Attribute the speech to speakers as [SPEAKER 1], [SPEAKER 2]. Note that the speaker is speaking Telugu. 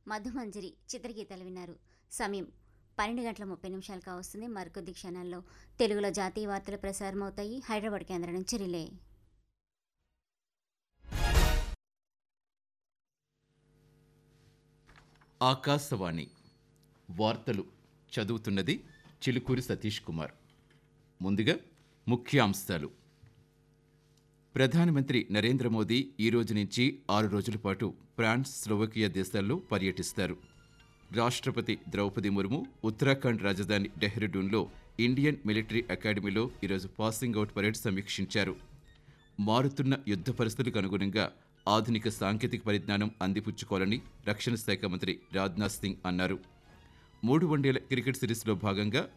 [SPEAKER 1] మధుమంజరి చిత్రగీతాలు విన్నారు సమయం పన్నెండు గంటల ముప్పై నిమిషాలు కావస్తుంది మరికొద్ది క్షణాల్లో తెలుగులో జాతీయ వార్తలు ప్రసారం అవుతాయి హైదరాబాద్ కేంద్రం నుంచి రిలే
[SPEAKER 2] ఆకాశవాణి వార్తలు చదువుతున్నది చిలుకూరి సతీష్ కుమార్ ముందుగా ముఖ్యాంశాలు ప్రధానమంత్రి నరేంద్ర మోదీ ఈ రోజు నుంచి ఆరు రోజుల పాటు ఫ్రాన్స్ స్లోవకియా దేశాల్లో పర్యటిస్తారు రాష్ట్రపతి ద్రౌపది ముర్ము ఉత్తరాఖండ్ రాజధాని డెహ్రాడూన్లో ఇండియన్ మిలిటరీ అకాడమీలో ఈరోజు పాసింగ్ అవుట్ పరేడ్ సమీక్షించారు మారుతున్న యుద్ధ పరిస్థితులకు అనుగుణంగా ఆధునిక సాంకేతిక పరిజ్ఞానం అందిపుచ్చుకోవాలని రక్షణ శాఖ మంత్రి రాజ్నాథ్ సింగ్ అన్నారు మూడు వన్డేల క్రికెట్ సిరీస్లో భాగంగా